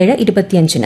ഏഴ് ഇരുപത്തിയഞ്ചിന്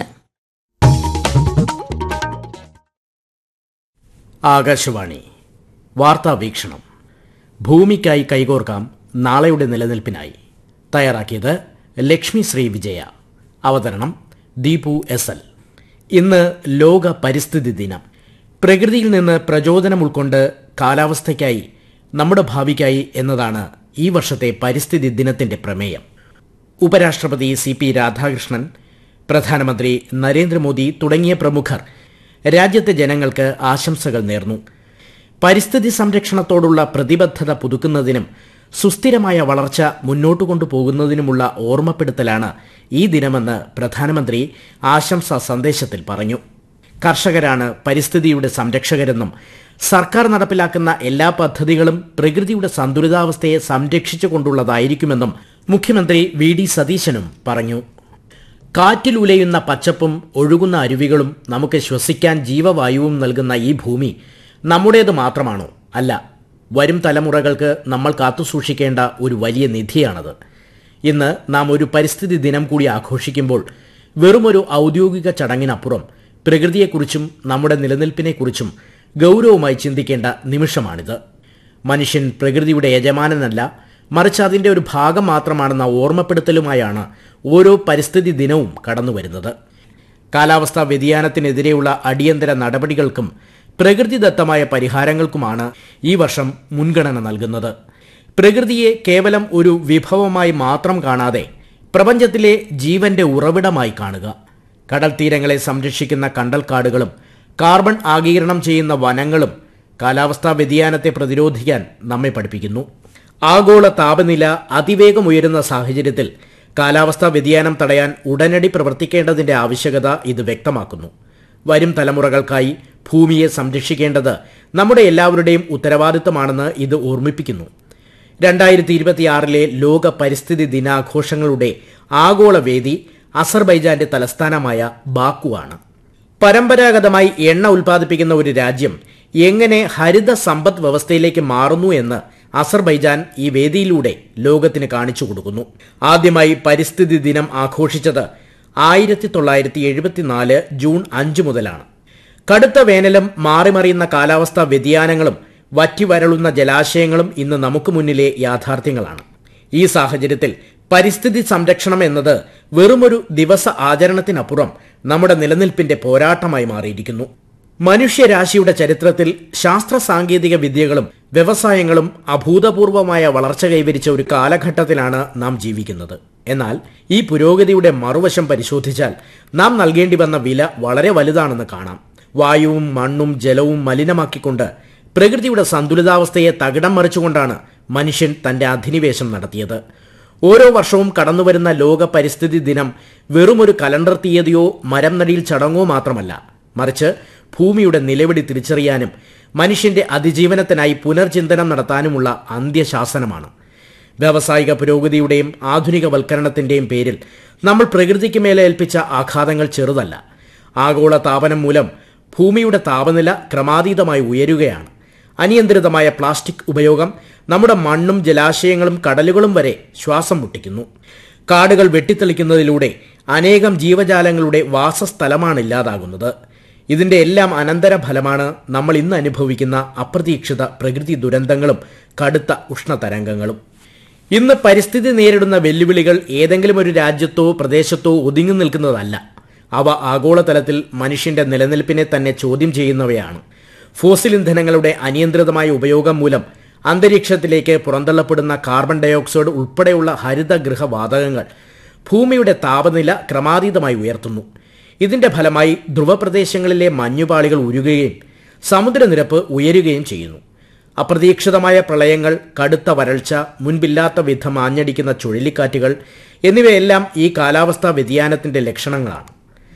ആകാശവാണി വാർത്താ വീക്ഷണം ഭൂമിക്കായി കൈകോർക്കാം നാളെയുടെ നിലനിൽപ്പിനായി തയ്യാറാക്കിയത് ലക്ഷ്മി ശ്രീ വിജയ അവതരണം ദീപു എസ് എൽ ഇന്ന് ലോക പരിസ്ഥിതി ദിനം പ്രകൃതിയിൽ നിന്ന് പ്രചോദനം ഉൾക്കൊണ്ട് കാലാവസ്ഥയ്ക്കായി നമ്മുടെ ഭാവിക്കായി എന്നതാണ് ഈ വർഷത്തെ പരിസ്ഥിതി ദിനത്തിന്റെ പ്രമേയം ഉപരാഷ്ട്രപതി സി പി രാധാകൃഷ്ണൻ പ്രധാനമന്ത്രി നരേന്ദ്രമോദി തുടങ്ങിയ പ്രമുഖർ രാജ്യത്തെ ജനങ്ങൾക്ക് ആശംസകൾ നേർന്നു പരിസ്ഥിതി സംരക്ഷണത്തോടുള്ള പ്രതിബദ്ധത പുതുക്കുന്നതിനും സുസ്ഥിരമായ വളർച്ച മുന്നോട്ട് കൊണ്ടുപോകുന്നതിനുമുള്ള ഓർമ്മപ്പെടുത്തലാണ് ഈ ദിനമെന്ന് പ്രധാനമന്ത്രി ആശംസാ സന്ദേശത്തിൽ പറഞ്ഞു കർഷകരാണ് പരിസ്ഥിതിയുടെ സംരക്ഷകരെന്നും സർക്കാർ നടപ്പിലാക്കുന്ന എല്ലാ പദ്ധതികളും പ്രകൃതിയുടെ സന്തുലിതാവസ്ഥയെ സംരക്ഷിച്ചുകൊണ്ടുള്ളതായിരിക്കുമെന്നും മുഖ്യമന്ത്രി വി ഡി സതീശനും പറഞ്ഞു കാറ്റിലുലയുന്ന പച്ചപ്പും ഒഴുകുന്ന അരുവികളും നമുക്ക് ശ്വസിക്കാൻ ജീവവായുവും നൽകുന്ന ഈ ഭൂമി നമ്മുടേത് മാത്രമാണോ അല്ല വരും തലമുറകൾക്ക് നമ്മൾ കാത്തുസൂക്ഷിക്കേണ്ട ഒരു വലിയ നിധിയാണത് ഇന്ന് നാം ഒരു പരിസ്ഥിതി ദിനം കൂടി ആഘോഷിക്കുമ്പോൾ വെറുമൊരു ഔദ്യോഗിക ചടങ്ങിനപ്പുറം പ്രകൃതിയെക്കുറിച്ചും നമ്മുടെ നിലനിൽപ്പിനെക്കുറിച്ചും ഗൗരവമായി ചിന്തിക്കേണ്ട നിമിഷമാണിത് മനുഷ്യൻ പ്രകൃതിയുടെ യജമാനനല്ല മറിച്ച് അതിന്റെ ഒരു ഭാഗം മാത്രമാണെന്ന ഓർമ്മപ്പെടുത്തലുമായാണ് ഓരോ പരിസ്ഥിതി ദിനവും കടന്നുവരുന്നത് കാലാവസ്ഥാ വ്യതിയാനത്തിനെതിരെയുള്ള അടിയന്തര നടപടികൾക്കും പ്രകൃതിദത്തമായ പരിഹാരങ്ങൾക്കുമാണ് ഈ വർഷം മുൻഗണന നൽകുന്നത് പ്രകൃതിയെ കേവലം ഒരു വിഭവമായി മാത്രം കാണാതെ പ്രപഞ്ചത്തിലെ ജീവന്റെ ഉറവിടമായി കാണുക കടൽ തീരങ്ങളെ സംരക്ഷിക്കുന്ന കണ്ടൽക്കാടുകളും കാർബൺ ആഗീരണം ചെയ്യുന്ന വനങ്ങളും കാലാവസ്ഥാ വ്യതിയാനത്തെ പ്രതിരോധിക്കാൻ നമ്മെ പഠിപ്പിക്കുന്നു ആഗോള താപനില അതിവേഗം ഉയരുന്ന സാഹചര്യത്തിൽ കാലാവസ്ഥാ വ്യതിയാനം തടയാൻ ഉടനടി പ്രവർത്തിക്കേണ്ടതിന്റെ ആവശ്യകത ഇത് വ്യക്തമാക്കുന്നു വരും തലമുറകൾക്കായി ഭൂമിയെ സംരക്ഷിക്കേണ്ടത് നമ്മുടെ എല്ലാവരുടെയും ഉത്തരവാദിത്തമാണെന്ന് ഇത് ഓർമ്മിപ്പിക്കുന്നു രണ്ടായിരത്തി ഇരുപത്തിയാറിലെ ലോക പരിസ്ഥിതി ദിനാഘോഷങ്ങളുടെ ആഗോള വേദി അസർബൈജാന്റെ തലസ്ഥാനമായ ബാക്കുവാണ് പരമ്പരാഗതമായി എണ്ണ ഉൽപ്പാദിപ്പിക്കുന്ന ഒരു രാജ്യം എങ്ങനെ ഹരിത സമ്പദ് വ്യവസ്ഥയിലേക്ക് മാറുന്നു എന്ന് അസർബൈജാൻ ഈ വേദിയിലൂടെ ലോകത്തിന് കാണിച്ചു കൊടുക്കുന്നു ആദ്യമായി പരിസ്ഥിതി ദിനം ആഘോഷിച്ചത് ആയിരത്തി തൊള്ളായിരത്തി എഴുപത്തിനാല് ജൂൺ അഞ്ച് മുതലാണ് കടുത്ത വേനലും മാറിമറിയുന്ന കാലാവസ്ഥാ വ്യതിയാനങ്ങളും വറ്റിവരളുന്ന ജലാശയങ്ങളും ഇന്ന് നമുക്ക് മുന്നിലെ യാഥാർത്ഥ്യങ്ങളാണ് ഈ സാഹചര്യത്തിൽ പരിസ്ഥിതി സംരക്ഷണം എന്നത് വെറുമൊരു ദിവസ ആചരണത്തിനപ്പുറം നമ്മുടെ നിലനിൽപ്പിന്റെ പോരാട്ടമായി മാറിയിരിക്കുന്നു മനുഷ്യരാശിയുടെ ചരിത്രത്തിൽ ശാസ്ത്ര സാങ്കേതിക വിദ്യകളും വ്യവസായങ്ങളും അഭൂതപൂർവമായ വളർച്ച കൈവരിച്ച ഒരു കാലഘട്ടത്തിലാണ് നാം ജീവിക്കുന്നത് എന്നാൽ ഈ പുരോഗതിയുടെ മറുവശം പരിശോധിച്ചാൽ നാം നൽകേണ്ടി വന്ന വില വളരെ വലുതാണെന്ന് കാണാം വായുവും മണ്ണും ജലവും മലിനമാക്കിക്കൊണ്ട് പ്രകൃതിയുടെ സന്തുലിതാവസ്ഥയെ തകിടം മറിച്ചുകൊണ്ടാണ് മനുഷ്യൻ തന്റെ അധിനിവേശം നടത്തിയത് ഓരോ വർഷവും കടന്നുവരുന്ന ലോക പരിസ്ഥിതി ദിനം വെറുമൊരു കലണ്ടർ തീയതിയോ മരം നടിയിൽ ചടങ്ങോ മാത്രമല്ല മറിച്ച് ഭൂമിയുടെ നിലവിളി തിരിച്ചറിയാനും മനുഷ്യന്റെ അതിജീവനത്തിനായി പുനർചിന്തനം നടത്താനുമുള്ള അന്ത്യശാസനമാണ് വ്യാവസായിക പുരോഗതിയുടെയും ആധുനികവൽക്കരണത്തിന്റെയും പേരിൽ നമ്മൾ പ്രകൃതിക്ക് മേലെ ഏൽപ്പിച്ച ആഘാതങ്ങൾ ചെറുതല്ല ആഗോള താപനം മൂലം ഭൂമിയുടെ താപനില ക്രമാതീതമായി ഉയരുകയാണ് അനിയന്ത്രിതമായ പ്ലാസ്റ്റിക് ഉപയോഗം നമ്മുടെ മണ്ണും ജലാശയങ്ങളും കടലുകളും വരെ ശ്വാസം മുട്ടിക്കുന്നു കാടുകൾ വെട്ടിത്തെളിക്കുന്നതിലൂടെ അനേകം ജീവജാലങ്ങളുടെ വാസസ്ഥലമാണ് ഇല്ലാതാകുന്നത് ഇതിന്റെ എല്ലാം അനന്തരഫലമാണ് നമ്മൾ ഇന്ന് അനുഭവിക്കുന്ന അപ്രതീക്ഷിത പ്രകൃതി ദുരന്തങ്ങളും കടുത്ത ഉഷ്ണതരംഗങ്ങളും ഇന്ന് പരിസ്ഥിതി നേരിടുന്ന വെല്ലുവിളികൾ ഏതെങ്കിലും ഒരു രാജ്യത്തോ പ്രദേശത്തോ ഒതുങ്ങി നിൽക്കുന്നതല്ല അവ ആഗോളതലത്തിൽ മനുഷ്യന്റെ നിലനിൽപ്പിനെ തന്നെ ചോദ്യം ചെയ്യുന്നവയാണ് ഫോസിൽ ഇന്ധനങ്ങളുടെ അനിയന്ത്രിതമായ ഉപയോഗം മൂലം അന്തരീക്ഷത്തിലേക്ക് പുറന്തള്ളപ്പെടുന്ന കാർബൺ ഡയോക്സൈഡ് ഉൾപ്പെടെയുള്ള ഹരിതഗൃഹവാതകങ്ങൾ ഭൂമിയുടെ താപനില ക്രമാതീതമായി ഉയർത്തുന്നു ഇതിന്റെ ഫലമായി ധ്രുവപ്രദേശങ്ങളിലെ മഞ്ഞുപാളികൾ ഉരുകുകയും സമുദ്രനിരപ്പ് ഉയരുകയും ചെയ്യുന്നു അപ്രതീക്ഷിതമായ പ്രളയങ്ങൾ കടുത്ത വരൾച്ച മുൻപില്ലാത്ത വിധം ആഞ്ഞടിക്കുന്ന ചുഴലിക്കാറ്റുകൾ എന്നിവയെല്ലാം ഈ കാലാവസ്ഥാ വ്യതിയാനത്തിന്റെ ലക്ഷണങ്ങളാണ്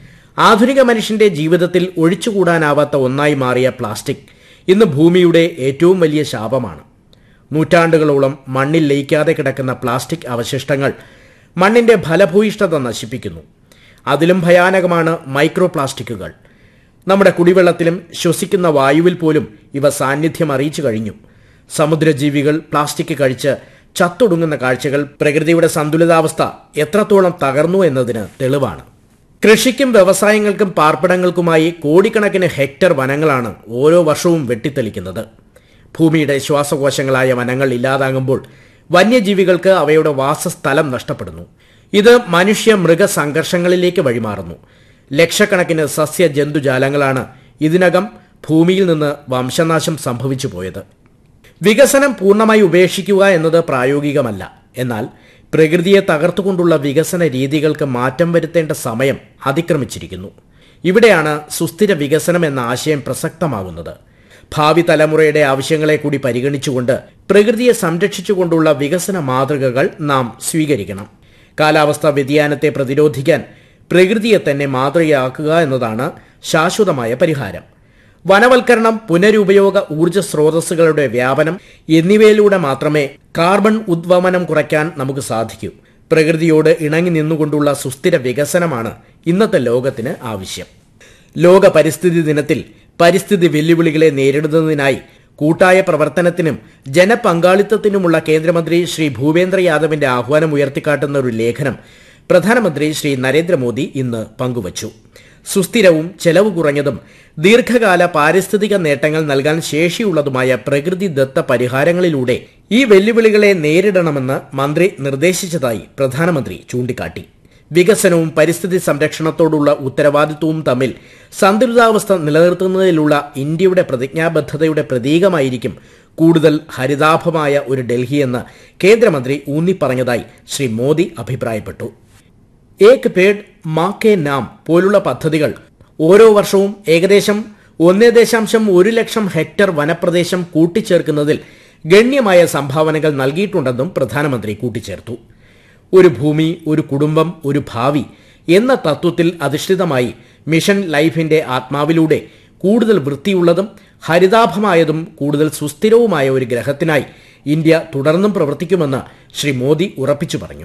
ആധുനിക മനുഷ്യന്റെ ജീവിതത്തിൽ ഒഴിച്ചുകൂടാനാവാത്ത ഒന്നായി മാറിയ പ്ലാസ്റ്റിക് ഇന്ന് ഭൂമിയുടെ ഏറ്റവും വലിയ ശാപമാണ് നൂറ്റാണ്ടുകളോളം മണ്ണിൽ ലയിക്കാതെ കിടക്കുന്ന പ്ലാസ്റ്റിക് അവശിഷ്ടങ്ങൾ മണ്ണിന്റെ ഫലഭൂയിഷ്ഠത നശിപ്പിക്കുന്നു അതിലും ഭയാനകമാണ് മൈക്രോ പ്ലാസ്റ്റിക്കുകൾ നമ്മുടെ കുടിവെള്ളത്തിലും ശ്വസിക്കുന്ന വായുവിൽ പോലും ഇവ സാന്നിധ്യം അറിയിച്ചു കഴിഞ്ഞു സമുദ്രജീവികൾ പ്ലാസ്റ്റിക് കഴിച്ച് ചത്തൊടുങ്ങുന്ന കാഴ്ചകൾ പ്രകൃതിയുടെ സന്തുലിതാവസ്ഥ എത്രത്തോളം തകർന്നു എന്നതിന് തെളിവാണ് കൃഷിക്കും വ്യവസായങ്ങൾക്കും പാർപ്പിടങ്ങൾക്കുമായി കോടിക്കണക്കിന് ഹെക്ടർ വനങ്ങളാണ് ഓരോ വർഷവും വെട്ടിത്തെളിക്കുന്നത് ഭൂമിയുടെ ശ്വാസകോശങ്ങളായ വനങ്ങൾ ഇല്ലാതാകുമ്പോൾ വന്യജീവികൾക്ക് അവയുടെ വാസസ്ഥലം നഷ്ടപ്പെടുന്നു ഇത് മനുഷ്യ മൃഗ സംഘർഷങ്ങളിലേക്ക് വഴിമാറുന്നു ലക്ഷക്കണക്കിന് സസ്യ ജന്തുജാലങ്ങളാണ് ഇതിനകം ഭൂമിയിൽ നിന്ന് വംശനാശം സംഭവിച്ചു പോയത് വികസനം പൂർണ്ണമായി ഉപേക്ഷിക്കുക എന്നത് പ്രായോഗികമല്ല എന്നാൽ പ്രകൃതിയെ തകർത്തുകൊണ്ടുള്ള വികസന രീതികൾക്ക് മാറ്റം വരുത്തേണ്ട സമയം അതിക്രമിച്ചിരിക്കുന്നു ഇവിടെയാണ് സുസ്ഥിര വികസനം എന്ന ആശയം പ്രസക്തമാകുന്നത് ഭാവി തലമുറയുടെ ആവശ്യങ്ങളെ കൂടി പരിഗണിച്ചുകൊണ്ട് പ്രകൃതിയെ സംരക്ഷിച്ചുകൊണ്ടുള്ള വികസന മാതൃകകൾ നാം സ്വീകരിക്കണം കാലാവസ്ഥാ വ്യതിയാനത്തെ പ്രതിരോധിക്കാൻ പ്രകൃതിയെ തന്നെ മാതൃകയാക്കുക എന്നതാണ് ശാശ്വതമായ പരിഹാരം വനവൽക്കരണം പുനരുപയോഗ ഊർജ്ജ സ്രോതസ്സുകളുടെ വ്യാപനം എന്നിവയിലൂടെ മാത്രമേ കാർബൺ ഉദ്വമനം കുറയ്ക്കാൻ നമുക്ക് സാധിക്കൂ പ്രകൃതിയോട് ഇണങ്ങി നിന്നുകൊണ്ടുള്ള സുസ്ഥിര വികസനമാണ് ഇന്നത്തെ ലോകത്തിന് ആവശ്യം ലോക പരിസ്ഥിതി ദിനത്തിൽ പരിസ്ഥിതി വെല്ലുവിളികളെ നേരിടുന്നതിനായി കൂട്ടായ പ്രവർത്തനത്തിനും ജനപങ്കാളിത്തത്തിനുമുള്ള കേന്ദ്രമന്ത്രി ശ്രീ ഭൂപേന്ദ്ര യാദവിന്റെ ആഹ്വാനം ഉയർത്തിക്കാട്ടുന്ന ഒരു ലേഖനം പ്രധാനമന്ത്രി ശ്രീ നരേന്ദ്രമോദി ഇന്ന് പങ്കുവച്ചു സുസ്ഥിരവും ചെലവ് കുറഞ്ഞതും ദീർഘകാല പാരിസ്ഥിതിക നേട്ടങ്ങൾ നൽകാൻ ശേഷിയുള്ളതുമായ പ്രകൃതിദത്ത പരിഹാരങ്ങളിലൂടെ ഈ വെല്ലുവിളികളെ നേരിടണമെന്ന് മന്ത്രി നിർദ്ദേശിച്ചതായി പ്രധാനമന്ത്രി ചൂണ്ടിക്കാട്ടി വികസനവും പരിസ്ഥിതി സംരക്ഷണത്തോടുള്ള ഉത്തരവാദിത്വവും തമ്മിൽ സന്തുലിതാവസ്ഥ നിലനിർത്തുന്നതിലുള്ള ഇന്ത്യയുടെ പ്രതിജ്ഞാബദ്ധതയുടെ പ്രതീകമായിരിക്കും കൂടുതൽ ഹരിതാഭമായ ഒരു ഡൽഹിയെന്ന് കേന്ദ്രമന്ത്രി ഊന്നിപ്പറഞ്ഞതായി ശ്രീ മോദി അഭിപ്രായപ്പെട്ടു ഏക് പേഡ് മാ കെ നാം പോലുള്ള പദ്ധതികൾ ഓരോ വർഷവും ഏകദേശം ഒന്നേ ദശാംശം ഒരു ലക്ഷം ഹെക്ടർ വനപ്രദേശം കൂട്ടിച്ചേർക്കുന്നതിൽ ഗണ്യമായ സംഭാവനകൾ നൽകിയിട്ടുണ്ടെന്നും പ്രധാനമന്ത്രി കൂട്ടിച്ചേർത്തു ഒരു ഭൂമി ഒരു കുടുംബം ഒരു ഭാവി എന്ന തത്വത്തിൽ അധിഷ്ഠിതമായി മിഷൻ ലൈഫിന്റെ ആത്മാവിലൂടെ കൂടുതൽ വൃത്തിയുള്ളതും ഹരിതാഭമായതും കൂടുതൽ സുസ്ഥിരവുമായ ഒരു ഗ്രഹത്തിനായി ഇന്ത്യ തുടർന്നും പ്രവർത്തിക്കുമെന്ന് ശ്രീ മോദി ഉറപ്പിച്ചു പറഞ്ഞു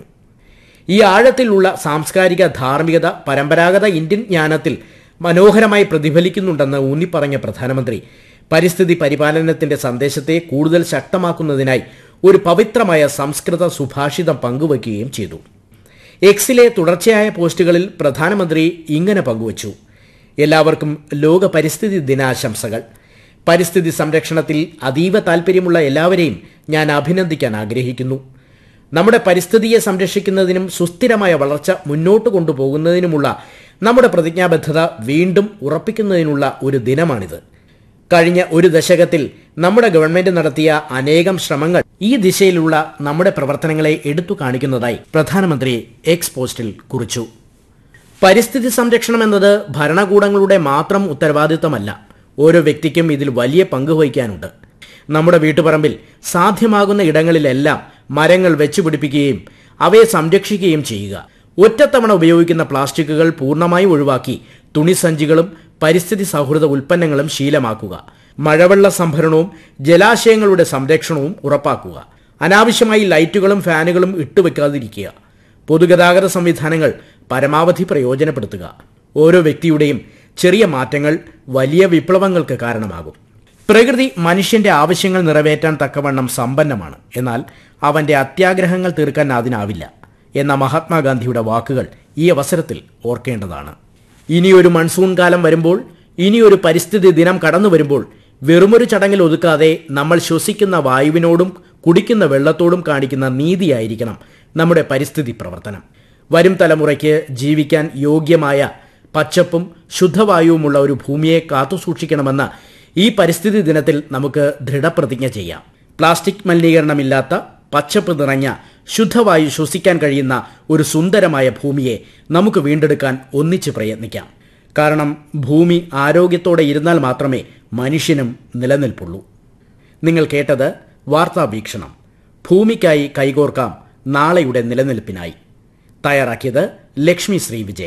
ഈ ആഴത്തിലുള്ള സാംസ്കാരിക ധാർമ്മികത പരമ്പരാഗത ഇന്ത്യൻ ജ്ഞാനത്തിൽ മനോഹരമായി പ്രതിഫലിക്കുന്നുണ്ടെന്ന് ഊന്നിപ്പറഞ്ഞ പ്രധാനമന്ത്രി പരിസ്ഥിതി പരിപാലനത്തിന്റെ സന്ദേശത്തെ കൂടുതൽ ശക്തമാക്കുന്നതിനായി ഒരു പവിത്രമായ സംസ്കൃത സുഭാഷിതം പങ്കുവയ്ക്കുകയും ചെയ്തു എക്സിലെ തുടർച്ചയായ പോസ്റ്റുകളിൽ പ്രധാനമന്ത്രി ഇങ്ങനെ പങ്കുവച്ചു എല്ലാവർക്കും ലോക പരിസ്ഥിതി ദിനാശംസകൾ പരിസ്ഥിതി സംരക്ഷണത്തിൽ അതീവ താൽപ്പര്യമുള്ള എല്ലാവരെയും ഞാൻ അഭിനന്ദിക്കാൻ ആഗ്രഹിക്കുന്നു നമ്മുടെ പരിസ്ഥിതിയെ സംരക്ഷിക്കുന്നതിനും സുസ്ഥിരമായ വളർച്ച മുന്നോട്ട് കൊണ്ടുപോകുന്നതിനുമുള്ള നമ്മുടെ പ്രതിജ്ഞാബദ്ധത വീണ്ടും ഉറപ്പിക്കുന്നതിനുള്ള ഒരു ദിനമാണിത് കഴിഞ്ഞ ഒരു ദശകത്തിൽ നമ്മുടെ ഗവൺമെന്റ് നടത്തിയ അനേകം ശ്രമങ്ങൾ ഈ ദിശയിലുള്ള നമ്മുടെ പ്രവർത്തനങ്ങളെ എടുത്തു കാണിക്കുന്നതായി പ്രധാനമന്ത്രി എക്സ് പോസ്റ്റിൽ കുറിച്ചു പരിസ്ഥിതി സംരക്ഷണം എന്നത് ഭരണകൂടങ്ങളുടെ മാത്രം ഉത്തരവാദിത്തമല്ല ഓരോ വ്യക്തിക്കും ഇതിൽ വലിയ പങ്ക് വഹിക്കാനുണ്ട് നമ്മുടെ വീട്ടുപറമ്പിൽ സാധ്യമാകുന്ന ഇടങ്ങളിലെല്ലാം മരങ്ങൾ വെച്ചുപിടിപ്പിക്കുകയും അവയെ സംരക്ഷിക്കുകയും ചെയ്യുക ഒറ്റത്തവണ ഉപയോഗിക്കുന്ന പ്ലാസ്റ്റിക്കുകൾ പൂർണ്ണമായും ഒഴിവാക്കി തുണിസഞ്ചികളും പരിസ്ഥിതി സൗഹൃദ ഉൽപ്പന്നങ്ങളും ശീലമാക്കുക മഴവെള്ള സംഭരണവും ജലാശയങ്ങളുടെ സംരക്ഷണവും ഉറപ്പാക്കുക അനാവശ്യമായി ലൈറ്റുകളും ഫാനുകളും ഇട്ടുവെക്കാതിരിക്കുക പൊതുഗതാഗത സംവിധാനങ്ങൾ പരമാവധി പ്രയോജനപ്പെടുത്തുക ഓരോ വ്യക്തിയുടെയും ചെറിയ മാറ്റങ്ങൾ വലിയ വിപ്ലവങ്ങൾക്ക് കാരണമാകും പ്രകൃതി മനുഷ്യന്റെ ആവശ്യങ്ങൾ നിറവേറ്റാൻ തക്കവണ്ണം സമ്പന്നമാണ് എന്നാൽ അവന്റെ അത്യാഗ്രഹങ്ങൾ തീർക്കാൻ അതിനാവില്ല എന്ന മഹാത്മാഗാന്ധിയുടെ വാക്കുകൾ ഈ അവസരത്തിൽ ഓർക്കേണ്ടതാണ് ഇനിയൊരു മൺസൂൺ കാലം വരുമ്പോൾ ഇനിയൊരു പരിസ്ഥിതി ദിനം കടന്നു വരുമ്പോൾ വെറുമൊരു ചടങ്ങിൽ ഒതുക്കാതെ നമ്മൾ ശ്വസിക്കുന്ന വായുവിനോടും കുടിക്കുന്ന വെള്ളത്തോടും കാണിക്കുന്ന നീതിയായിരിക്കണം നമ്മുടെ പരിസ്ഥിതി പ്രവർത്തനം വരും തലമുറയ്ക്ക് ജീവിക്കാൻ യോഗ്യമായ പച്ചപ്പും ശുദ്ധവായുവുമുള്ള ഒരു ഭൂമിയെ കാത്തുസൂക്ഷിക്കണമെന്ന ഈ പരിസ്ഥിതി ദിനത്തിൽ നമുക്ക് ദൃഢപ്രതിജ്ഞ ചെയ്യാം പ്ലാസ്റ്റിക് മലിനീകരണമില്ലാത്ത പച്ചപ്പ് നിറഞ്ഞ ശുദ്ധവായു ശ്വസിക്കാൻ കഴിയുന്ന ഒരു സുന്ദരമായ ഭൂമിയെ നമുക്ക് വീണ്ടെടുക്കാൻ ഒന്നിച്ച് പ്രയത്നിക്കാം കാരണം ഭൂമി ആരോഗ്യത്തോടെ ഇരുന്നാൽ മാത്രമേ മനുഷ്യനും നിലനിൽപ്പുള്ളൂ നിങ്ങൾ കേട്ടത് വാർത്താ വീക്ഷണം ഭൂമിക്കായി കൈകോർക്കാം നാളെയുടെ നിലനിൽപ്പിനായി തയ്യാറാക്കിയത് ലക്ഷ്മി ശ്രീ വിജയ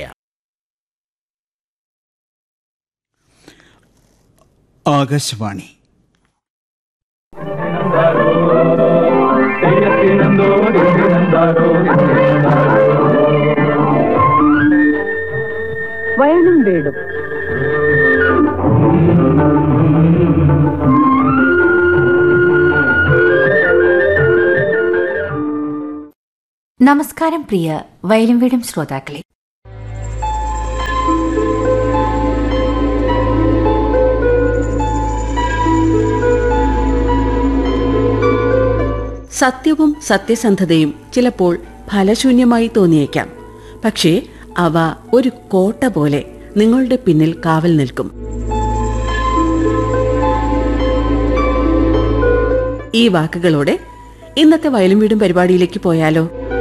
ആകാശവാണി വയലും വീടും നമസ്കാരം പ്രിയ വയലും വീടും ശ്രോതാക്കളെ സത്യവും സത്യസന്ധതയും ചിലപ്പോൾ ഫലശൂന്യമായി തോന്നിയേക്കാം പക്ഷേ അവ ഒരു കോട്ട പോലെ നിങ്ങളുടെ പിന്നിൽ കാവൽ നിൽക്കും ഈ വാക്കുകളോടെ ഇന്നത്തെ വയലും വീടും പരിപാടിയിലേക്ക് പോയാലോ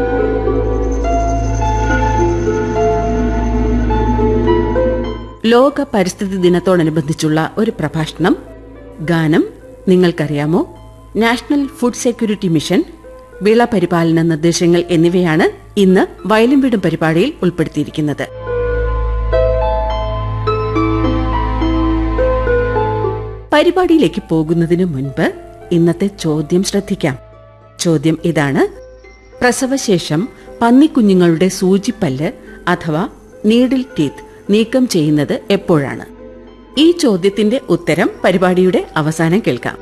ലോക പരിസ്ഥിതി ദിനത്തോടനുബന്ധിച്ചുള്ള ഒരു പ്രഭാഷണം ഗാനം നിങ്ങൾക്കറിയാമോ നാഷണൽ ഫുഡ് സെക്യൂരിറ്റി മിഷൻ വിള പരിപാലന നിർദ്ദേശങ്ങൾ എന്നിവയാണ് ഇന്ന് വയലും വീടും പരിപാടിയിൽ ഉൾപ്പെടുത്തിയിരിക്കുന്നത് പരിപാടിയിലേക്ക് പോകുന്നതിന് മുൻപ് ഇന്നത്തെ ചോദ്യം ശ്രദ്ധിക്കാം ചോദ്യം ഇതാണ് പ്രസവശേഷം പന്നിക്കുഞ്ഞുങ്ങളുടെ സൂചിപ്പല്ല് അഥവാ നീഡിൽ ടീത്ത് നീക്കം ചെയ്യുന്നത് എപ്പോഴാണ് ഈ ചോദ്യത്തിന്റെ ഉത്തരം പരിപാടിയുടെ അവസാനം കേൾക്കാം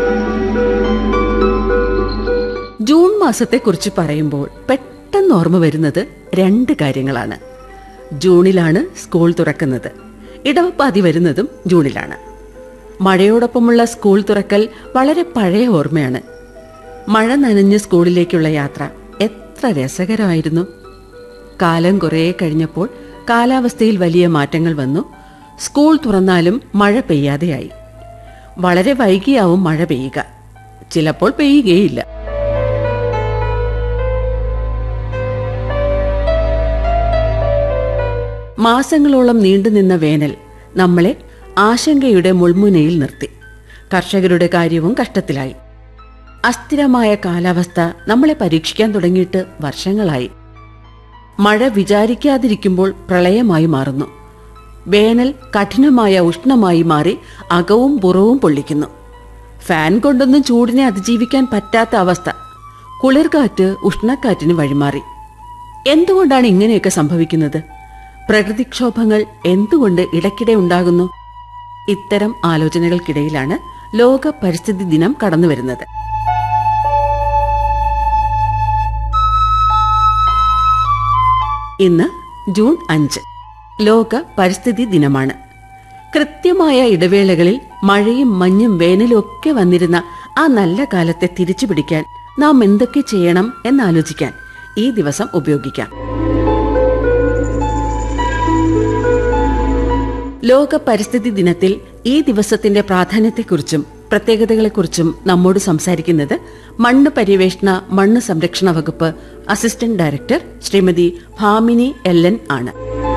ജൂൺ മാസത്തെക്കുറിച്ച് പറയുമ്പോൾ പെട്ടെന്ന് ഓർമ്മ വരുന്നത് രണ്ട് കാര്യങ്ങളാണ് ജൂണിലാണ് സ്കൂൾ തുറക്കുന്നത് ഇടവപ്പാതി വരുന്നതും ജൂണിലാണ് മഴയോടൊപ്പമുള്ള സ്കൂൾ തുറക്കൽ വളരെ പഴയ ഓർമ്മയാണ് മഴ നനഞ്ഞ് സ്കൂളിലേക്കുള്ള യാത്ര എത്ര രസകരമായിരുന്നു കാലം കുറേ കഴിഞ്ഞപ്പോൾ കാലാവസ്ഥയിൽ വലിയ മാറ്റങ്ങൾ വന്നു സ്കൂൾ തുറന്നാലും മഴ പെയ്യാതെയായി വളരെ വൈകിയാവും മഴ പെയ്യുക ചിലപ്പോൾ പെയ്യുകയില്ല മാസങ്ങളോളം നീണ്ടുനിന്ന വേനൽ നമ്മളെ ആശങ്കയുടെ മുൾമുനയിൽ നിർത്തി കർഷകരുടെ കാര്യവും കഷ്ടത്തിലായി അസ്ഥിരമായ കാലാവസ്ഥ നമ്മളെ പരീക്ഷിക്കാൻ തുടങ്ങിയിട്ട് വർഷങ്ങളായി മഴ വിചാരിക്കാതിരിക്കുമ്പോൾ പ്രളയമായി മാറുന്നു വേനൽ കഠിനമായ ഉഷ്ണമായി മാറി അകവും പുറവും പൊള്ളിക്കുന്നു ഫാൻ കൊണ്ടൊന്നും ചൂടിനെ അതിജീവിക്കാൻ പറ്റാത്ത അവസ്ഥ കുളിർകാറ്റ് ഉഷ്ണക്കാറ്റിന് വഴിമാറി എന്തുകൊണ്ടാണ് ഇങ്ങനെയൊക്കെ സംഭവിക്കുന്നത് പ്രകൃതിക്ഷോഭങ്ങൾ എന്തുകൊണ്ട് ഇടയ്ക്കിടെ ഉണ്ടാകുന്നു ഇത്തരം ആലോചനകൾക്കിടയിലാണ് ലോക പരിസ്ഥിതി ദിനം കടന്നുവരുന്നത് ഇന്ന് ജൂൺ അഞ്ച് ലോക പരിസ്ഥിതി ദിനമാണ് കൃത്യമായ ഇടവേളകളിൽ മഴയും മഞ്ഞും വേനലും ഒക്കെ വന്നിരുന്ന ആ നല്ല കാലത്തെ തിരിച്ചു പിടിക്കാൻ നാം എന്തൊക്കെ ചെയ്യണം എന്നാലോചിക്കാൻ ഈ ദിവസം ഉപയോഗിക്കാം ലോക പരിസ്ഥിതി ദിനത്തിൽ ഈ ദിവസത്തിന്റെ പ്രാധാന്യത്തെക്കുറിച്ചും പ്രത്യേകതകളെക്കുറിച്ചും നമ്മോട് സംസാരിക്കുന്നത് മണ്ണ് പര്യവേഷണ മണ്ണ് സംരക്ഷണ വകുപ്പ് assistant director Shrimati Bhamini L N ആണ്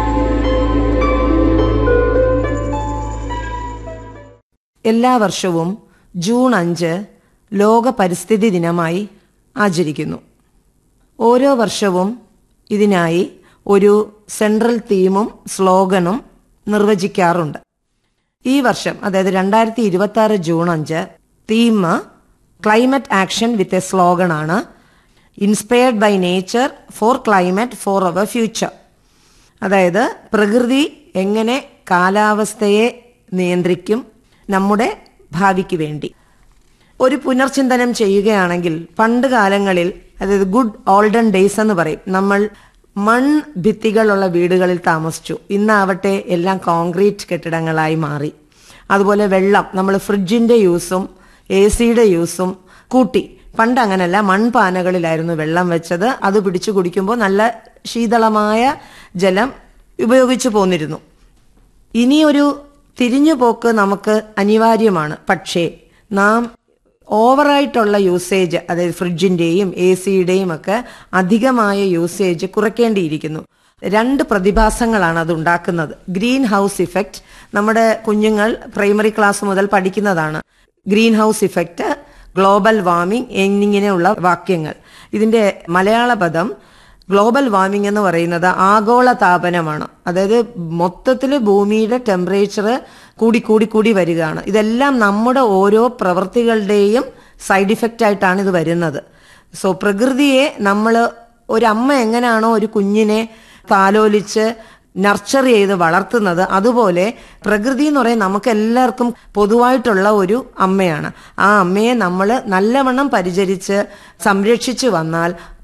എല്ലാ വർഷവും ജൂൺ അഞ്ച് ലോക പരിസ്ഥിതി ദിനമായി ആചരിക്കുന്നു ഓരോ വർഷവും ഇതിനായി ഒരു സെൻട്രൽ തീമും സ്ലോഗനും നിർവചിക്കാറുണ്ട് ഈ വർഷം അതായത് രണ്ടായിരത്തി ഇരുപത്തി ആറ് ജൂൺ അഞ്ച് theme climate action with a slogan ആണ് inspired by nature for climate for our future അതായത് പ്രകൃതി എങ്ങനെ കാലാവസ്ഥയെ നിയന്ത്രിക്കും നമ്മുടെ ഭാവിക്ക് വേണ്ടി ഒരു പുനർചിന്തനം ചെയ്യുകയാണെങ്കിൽ പണ്ട് കാലങ്ങളിൽ അതായത് ഗുഡ് ഓൾഡൻ ഡേയ്സ് എന്ന് പറയും നമ്മൾ മൺ ഭിത്തികളുള്ള വീടുകളിൽ താമസിച്ചു ഇന്നാവട്ടെ എല്ലാം കോൺക്രീറ്റ് കെട്ടിടങ്ങളായി മാറി അതുപോലെ വെള്ളം നമ്മൾ ഫ്രിഡ്ജിന്റെ യൂസും എ സിയുടെ യൂസും കൂട്ടി പണ്ട് അങ്ങനല്ല മൺപാനകളിലായിരുന്നു വെള്ളം വെച്ചത് അത് പിടിച്ചു കുടിക്കുമ്പോൾ നല്ല ശീതളമായ ജലം ഉപയോഗിച്ചു പോന്നിരുന്നു ഇനിയൊരു തിരിഞ്ഞുപോക്ക് നമുക്ക് അനിവാര്യമാണ് പക്ഷേ നാം ഓവറായിട്ടുള്ള യൂസേജ് അതായത് ഫ്രിഡ്ജിന്റെയും എ സിയുടെയും ഒക്കെ അധികമായ യൂസേജ് കുറയ്ക്കേണ്ടിയിരിക്കുന്നു രണ്ട് പ്രതിഭാസങ്ങളാണ് അത് ഉണ്ടാക്കുന്നത് ഗ്രീൻ ഹൗസ് ഇഫക്റ്റ് നമ്മുടെ കുഞ്ഞുങ്ങൾ പ്രൈമറി ക്ലാസ് മുതൽ പഠിക്കുന്നതാണ് greenhouse effect global warming എന്നിങ്ങനെയുള്ള വാക്യങ്ങൾ ഇതിന്റെ മലയാള പദം ഗ്ലോബൽ വാർമിംഗ് എന്ന് പറയുന്നത് ആഗോള താപനമാണ് അതായത് മൊത്തത്തിൽ ഭൂമിയുടെ ടെമ്പറേച്ചർ കൂടി കൂടി കൂടി വരികയാണ് ഇതെല്ലാം നമ്മുടെ ഓരോ പ്രവൃത്തികളുടെയും സൈഡ് ഇഫക്റ്റ് ആയിട്ടാണ് ഇത് വരുന്നത് സോ പ്രകൃതിയെ നമ്മൾ ഒരമ്മ എങ്ങനെയാണോ ഒരു കുഞ്ഞിനെ താലോലിച്ച് നർച്ചർ ചെയ്ത് വളർത്തുന്നത് അതുപോലെ പ്രകൃതി എന്ന് പറയുന്നത് നമുക്ക് എല്ലാവർക്കും പൊതുവായിട്ടുള്ള ഒരു അമ്മയാണ് ആ അമ്മയെ നമ്മൾ നല്ലവണ്ണം പരിചരിച്ച് സംരക്ഷിച്ചു വന്നാൽ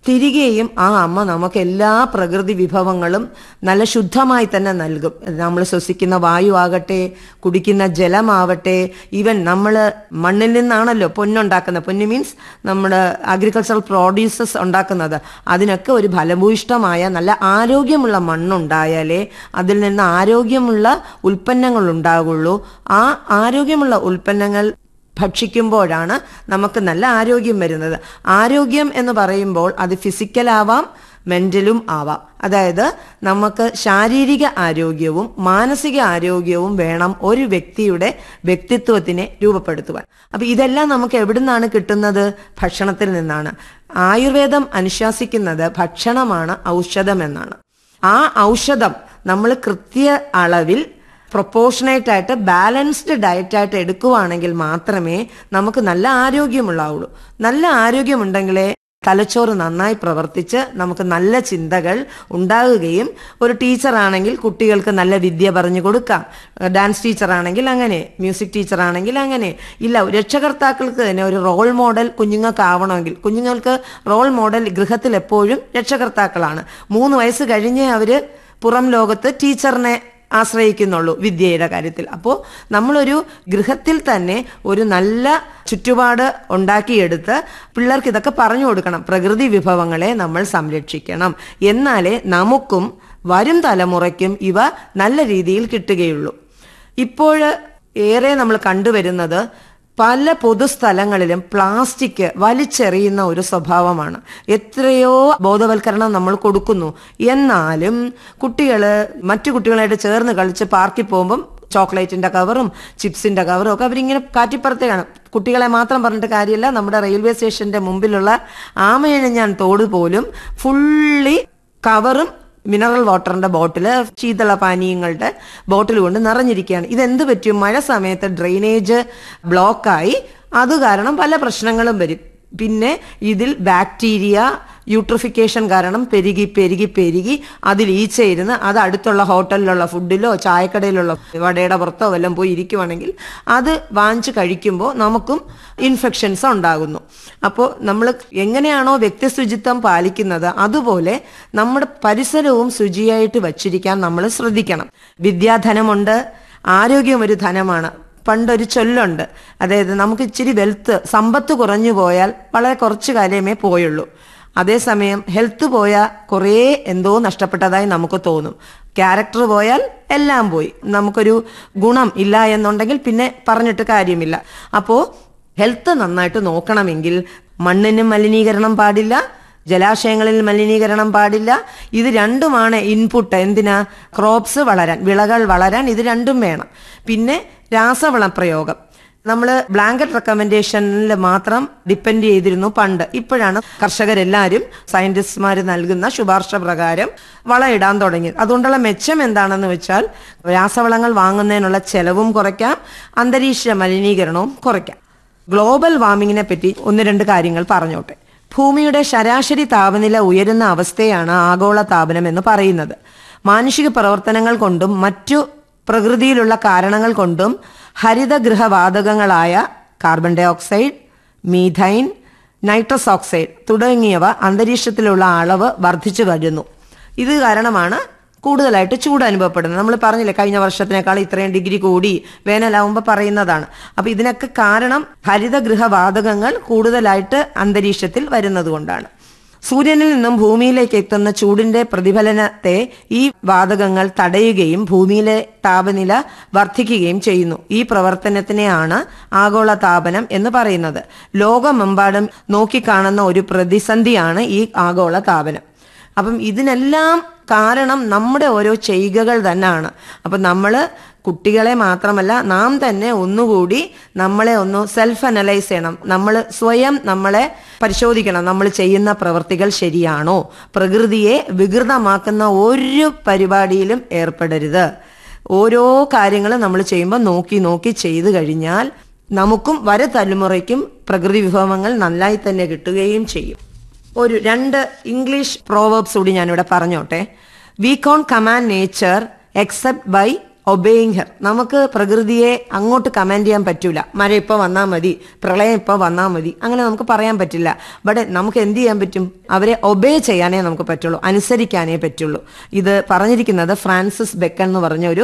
തിരികെയും ആ അമ്മ നമുക്ക് എല്ലാ പ്രകൃതി വിഭവങ്ങളും നല്ല ശുദ്ധമായി തന്നെ നൽകും നമ്മൾ ശ്വസിക്കുന്ന വായു ആകട്ടെ കുടിക്കുന്ന ജലമാവട്ടെ ഈവൻ നമ്മൾ മണ്ണിൽ നിന്നാണല്ലോ പൊന്നുണ്ടാക്കുന്നത് പൊന്ന് മീൻസ് നമ്മുടെ അഗ്രികൾച്ചറൽ പ്രോഡ്യൂസസ് ഉണ്ടാക്കുന്നത് അതിനൊക്കെ ഒരു ഫലഭൂയിഷ്ടമായ നല്ല ആരോഗ്യമുള്ള മണ്ണുണ്ടായാലേ അതിൽ നിന്ന് ആരോഗ്യമുള്ള ഉൽപ്പന്നങ്ങൾ ഉണ്ടാകുള്ളൂ ആ ആരോഗ്യമുള്ള ഉൽപ്പന്നങ്ങൾ ഭക്ഷിക്കുമ്പോഴാണ് നമുക്ക് നല്ല ആരോഗ്യം വരുന്നത് ആരോഗ്യം എന്ന് പറയുമ്പോൾ അത് ഫിസിക്കൽ ആവാം മെന്റലും ആവാം അതായത് നമുക്ക് ശാരീരിക ആരോഗ്യവും മാനസിക ആരോഗ്യവും വേണം ഒരു വ്യക്തിയുടെ വ്യക്തിത്വത്തിനെ രൂപപ്പെടുത്തുവാൻ അപ്പൊ ഇതെല്ലാം നമുക്ക് എവിടുന്നാണ് കിട്ടുന്നത് ഭക്ഷണത്തിൽ നിന്നാണ് ആയുർവേദം അനുശാസിക്കുന്നത് ഭക്ഷണമാണ് ഔഷധം എന്നാണ് ആ ഔഷധം നമ്മൾ കൃത്യ അളവിൽ പ്രൊപ്പോർഷനേറ്റ് ആയിട്ട് ബാലൻസ്ഡ് ഡയറ്റായിട്ട് എടുക്കുവാണെങ്കിൽ മാത്രമേ നമുക്ക് നല്ല ആരോഗ്യമുള്ളാവുള്ളൂ നല്ല ആരോഗ്യമുണ്ടെങ്കിലേ തലച്ചോറ് നന്നായി പ്രവർത്തിച്ച് നമുക്ക് നല്ല ചിന്തകൾ ഉണ്ടാകുകയും ഒരു ടീച്ചറാണെങ്കിൽ കുട്ടികൾക്ക് നല്ല വിദ്യ പറഞ്ഞു കൊടുക്കാം ഡാൻസ് ടീച്ചറാണെങ്കിൽ അങ്ങനെ മ്യൂസിക് ടീച്ചറാണെങ്കിൽ അങ്ങനെ ഇല്ല രക്ഷകർത്താക്കൾക്ക് തന്നെ ഒരു റോൾ മോഡൽ കുഞ്ഞുങ്ങൾക്ക് ആവണമെങ്കിൽ കുഞ്ഞുങ്ങൾക്ക് റോൾ മോഡൽ ഗൃഹത്തിൽ എപ്പോഴും രക്ഷകർത്താക്കളാണ് മൂന്ന് വയസ്സ് കഴിഞ്ഞേ അവര് പുറം ലോകത്ത് ടീച്ചറിനെ ആശ്രയിക്കുന്നുള്ളൂ വിദ്യയുടെ കാര്യത്തിൽ അപ്പോൾ നമ്മളൊരു ഗൃഹത്തിൽ തന്നെ ഒരു നല്ല ചുറ്റുപാട് ഉണ്ടാക്കിയെടുത്ത് പിള്ളേർക്ക് ഇതൊക്കെ പറഞ്ഞു കൊടുക്കണം പ്രകൃതി വിഭവങ്ങളെ നമ്മൾ സംരക്ഷിക്കണം എന്നാലേ നമുക്കും വരും തലമുറയ്ക്കും ഇവ നല്ല രീതിയിൽ കിട്ടുകയുള്ളൂ ഇപ്പോൾ ഏറെ നമ്മൾ കണ്ടുവരുന്നത് പല പൊതുസ്ഥലങ്ങളിലും പ്ലാസ്റ്റിക് വലിച്ചെറിയുന്ന ഒരു സ്വഭാവമാണ് എത്രയോ ബോധവൽക്കരണം നമ്മൾ കൊടുക്കുന്നു എന്നാലും കുട്ടികൾ മറ്റു കുട്ടികളായിട്ട് ചേർന്ന് കളിച്ച് പാർക്കിൽ പോകുമ്പം ചോക്ലേറ്റിന്റെ കവറും ചിപ്സിന്റെ കവറും ഒക്കെ അവരിങ്ങനെ കാറ്റിപ്പുറത്തേക്കാണ് കുട്ടികളെ മാത്രം പറഞ്ഞിട്ട് കാര്യമില്ല നമ്മുടെ റെയിൽവേ സ്റ്റേഷന്റെ മുമ്പിലുള്ള ആമയണിഞ്ഞാൻ തോട് പോലും ഫുള്ളി കവറും മിനറൽ വാട്ടറിന്റെ ബോട്ടില് ശീതള പാനീയങ്ങളുടെ ബോട്ടിൽ കൊണ്ട് നിറഞ്ഞിരിക്കുകയാണ് ഇതെന്ത് പറ്റും മഴ സമയത്ത് ഡ്രെയിനേജ് ബ്ലോക്കായി അത് കാരണം പല പ്രശ്നങ്ങളും വരും പിന്നെ ഇതിൽ ബാക്ടീരിയ യൂട്രിഫിക്കേഷൻ കാരണം പെരുകി പെരുകി പെരുകി അതിൽ ഈച്ചയിരുന്ന് അത് അടുത്തുള്ള ഹോട്ടലിലുള്ള ഫുഡിലോ ചായക്കടയിലുള്ള വടയുടെ പുറത്തോ വല്ലതും പോയി ഇരിക്കുവാണെങ്കിൽ അത് വാങ്ങിച്ച് കഴിക്കുമ്പോൾ നമുക്കും ഇൻഫെക്ഷൻസ് ഉണ്ടാകുന്നു അപ്പോൾ നമ്മൾ എങ്ങനെയാണോ വ്യക്തിശുചിത്വം പാലിക്കുന്നത് അതുപോലെ നമ്മുടെ പരിസരവും ശുചിയായിട്ട് വച്ചിരിക്കാൻ നമ്മൾ ശ്രദ്ധിക്കണം വിദ്യാധനമുണ്ട് ആരോഗ്യം ഒരു ധനമാണ് പണ്ടൊരു ചൊല്ലുണ്ട് അതായത് നമുക്ക് ഇച്ചിരി വെൽത്ത് സമ്പത്ത് കുറഞ്ഞു പോയാൽ വളരെ കുറച്ചു കാലമേ പോയുള്ളൂ അതേസമയം ഹെൽത്ത് പോയാൽ കുറേ എന്തോ നഷ്ടപ്പെട്ടതായി നമുക്ക് തോന്നും ക്യാരക്ടർ പോയാൽ എല്ലാം പോയി നമുക്കൊരു ഗുണം ഇല്ല എന്നുണ്ടെങ്കിൽ പിന്നെ പറഞ്ഞിട്ട് കാര്യമില്ല അപ്പോൾ ഹെൽത്ത് നന്നായിട്ട് നോക്കണമെങ്കിൽ മണ്ണിനും മലിനീകരണം പാടില്ല ജലാശയങ്ങളിൽ മലിനീകരണം പാടില്ല ഇത് രണ്ടുമാണ് ഇൻപുട്ട് എന്തിനാ ക്രോപ്സ് വളരാൻ വിളകൾ വളരാൻ ഇത് രണ്ടും വേണം പിന്നെ രാസവള പ്രയോഗം നമ്മൾ ബ്ലാങ്കറ്റ് റെക്കമെൻഡേഷനിൽ മാത്രം ഡിപ്പെൻഡ് ചെയ്തിരുന്നു പണ്ട് ഇപ്പോഴാണ് കർഷകരെല്ലാവരും സയന്റിസ്റ്റ്മാർ നൽകുന്ന ശുപാർശ പ്രകാരം വളം ഇടാൻ തുടങ്ങിയത് അതുകൊണ്ടുള്ള മെച്ചം എന്താണെന്ന് വെച്ചാൽ രാസവളങ്ങൾ വാങ്ങുന്നതിനുള്ള ചെലവും കുറയ്ക്കാം അന്തരീക്ഷ മലിനീകരണവും കുറയ്ക്കാം ഗ്ലോബൽ വാർമിങ്ങിനെ പറ്റി ഒന്ന് രണ്ട് കാര്യങ്ങൾ പറഞ്ഞോട്ടെ ഭൂമിയുടെ ശരാശരി താപനില ഉയരുന്ന അവസ്ഥയാണ് ആഗോള താപനം എന്ന് പറയുന്നത് മാനുഷിക പ്രവർത്തനങ്ങൾ കൊണ്ടും മറ്റു പ്രകൃതിയിലുള്ള കാരണങ്ങൾ കൊണ്ടും ഹരിതഗൃഹവാതകങ്ങളായ carbon dioxide methane nitrous oxide തുടങ്ങിയവ അന്തരീക്ഷത്തിലുള്ള അളവ് വർദ്ധിച്ചു വരുന്നു ഇത് കാരണമാണ് കൂടുതലായിട്ട് ചൂട് അനുഭവപ്പെടുന്നത് നമ്മൾ പറഞ്ഞില്ലേ കഴിഞ്ഞ വർഷത്തിനേക്കാൾ ഇത്രയും ഡിഗ്രി കൂടി വേനലാവുമ്പോൾ പറയുന്നതാണ് അപ്പൊ ഇതിനൊക്കെ കാരണം ഹരിതഗൃഹവാതകങ്ങൾ കൂടുതലായിട്ട് അന്തരീക്ഷത്തിൽ വരുന്നത് കൊണ്ടാണ് സൂര്യനിൽ നിന്നും ഭൂമിയിലേക്ക് എത്തുന്ന ചൂടിന്റെ പ്രതിഫലനത്തെ ഈ വാതകങ്ങൾ തടയുകയും ഭൂമിയിലെ താപനില വർദ്ധിക്കുകയും ചെയ്യുന്നു ഈ പ്രവർത്തനത്തിനെയാണ് ആഗോള താപനം എന്ന് പറയുന്നത് ലോകമെമ്പാടും നോക്കിക്കാണുന്ന ഒരു പ്രതിസന്ധിയാണ് ഈ ആഗോള താപനം അപ്പം ഇതിനെല്ലാം കാരണം നമ്മുടെ ഓരോ ചെയ്യുകകൾ തന്നെയാണ് അപ്പം നമ്മൾ കുട്ടികളെ മാത്രമല്ല നാം തന്നെ ഒന്നുകൂടി നമ്മളെ ഒന്ന് സെൽഫ് അനലൈസ് ചെയ്യണം നമ്മൾ സ്വയം നമ്മളെ പരിശോധിക്കണം നമ്മൾ ചെയ്യുന്ന പ്രവൃത്തികൾ ശരിയാണോ പ്രകൃതിയെ വികൃതമാക്കുന്ന ഒരു പരിപാടിയിലും ഏർപ്പെടരുത് ഓരോ കാര്യങ്ങളും നമ്മൾ ചെയ്യുമ്പോൾ നോക്കി നോക്കി ചെയ്തു കഴിഞ്ഞാൽ നമുക്കും വര തലമുറയ്ക്കും പ്രകൃതി വിഭവങ്ങൾ നന്നായി തന്നെ കിട്ടുകയും ചെയ്യും ഒരു രണ്ട് ഇംഗ്ലീഷ് പ്രോവേബ്സ് കൂടി ഞാനിവിടെ പറഞ്ഞോട്ടെ we can command nature except by obeying her നമുക്ക് പ്രകൃതിയെ അങ്ങോട്ട് കമാൻഡ് ചെയ്യാൻ പറ്റൂല മഴ ഇപ്പോൾ വന്നാൽ മതി പ്രളയം ഇപ്പോൾ വന്നാൽ മതി അങ്ങനെ നമുക്ക് പറയാൻ പറ്റില്ല ബട്ട് നമുക്ക് എന്ത് ചെയ്യാൻ പറ്റും അവരെ ഒബേ ചെയ്യാനേ നമുക്ക് പറ്റുള്ളൂ അനുസരിക്കാനേ പറ്റുള്ളൂ ഇത് പറഞ്ഞിരിക്കുന്നത് ഫ്രാൻസിസ് ബെക്കൺ എന്ന് പറഞ്ഞ ഒരു